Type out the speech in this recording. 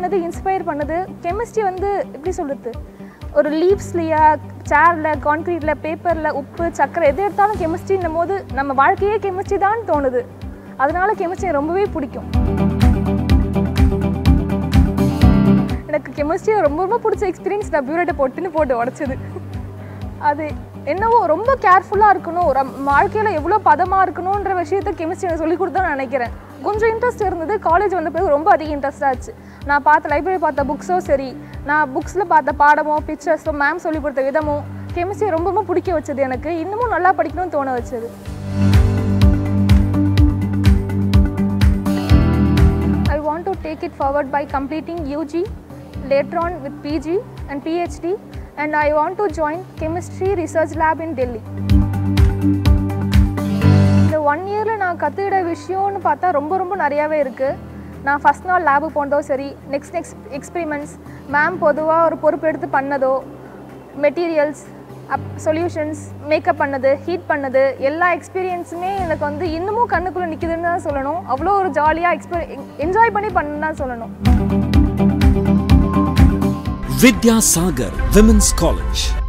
பண்ணது இன்ஸ்பயர் பண்ணது கெமிஸ்ட்ரி வந்து எப்படி சொல்கிறது ஒரு லீவ்ஸ்லையா சேரில் கான்க்ரீட்டில் பேப்பரில் உப்பு சக்கரை எது எடுத்தாலும் கெமிஸ்ட்ரின்னும் போது நம்ம வாழ்க்கையே கெமிஸ்ட்ரி தான் தோணுது அதனால கெமிஸ்ட்ரி ரொம்பவே பிடிக்கும் எனக்கு கெமிஸ்ட்ரி ரொம்ப ரொம்ப பிடிச்ச எக்ஸ்பீரியன்ஸ் நான் பியூரேட்டை பொட்டுன்னு போட்டு உடச்சது அது என்னவோ ரொம்ப கேர்ஃபுல்லாக இருக்கணும் ஒரு வாழ்க்கையில் எவ்வளோ பதமாக இருக்கணுன்ற விஷயத்த கெமிஸ்ட்ரி எனக்கு சொல்லிக் கொடுத்தா நான் நினைக்கிறேன் கொஞ்சம் இன்ட்ரெஸ்ட் இருந்தது காலேஜ் வந்த பிறகு ரொம்ப அதிக இன்ட்ரெஸ்ட் ஆச்சு நான் பார்த்த லைப்ரரி பார்த்த புக்ஸோ சரி நான் புக்ஸில் பார்த்த பாடமோ பிக்சர்ஸோ மேம் சொல்லிக் கொடுத்த விதமோ கெமிஸ்ட்ரி ரொம்ப ரொம்ப பிடிக்க வச்சது எனக்கு இன்னமும் நல்லா படிக்கணும்னு தோண வச்சது I want to take it forward by completing UG, later on with PG and PhD, and I want to join Chemistry Research Lab in Delhi. இந்த ஒன் இயரில் நான் கற்றுக்கிட்ட விஷயம்னு பார்த்தா ரொம்ப ரொம்ப நிறையாவே இருக்குது நான் ஃபஸ்ட் நாள் லேபு போனதோ சரி நெக்ஸ்ட் நெக்ஸ்ட் எக்ஸ்பெரிமெண்ட்ஸ் மேம் பொதுவாக ஒரு பொறுப்பு எடுத்து பண்ணதோ மெட்டீரியல்ஸ் அப் சொல்யூஷன்ஸ் மேக்கப் பண்ணது ஹீட் பண்ணது எல்லா எக்ஸ்பீரியன்ஸுமே எனக்கு வந்து இன்னமும் கண்ணுக்குள்ளே நிற்குதுன்னு தான் சொல்லணும் அவ்வளோ ஒரு ஜாலியாக எக்ஸ்பீரி என்ஜாய் பண்ணி பண்ணுன்னு தான் சொல்லணும் Vidya Sagar Women's College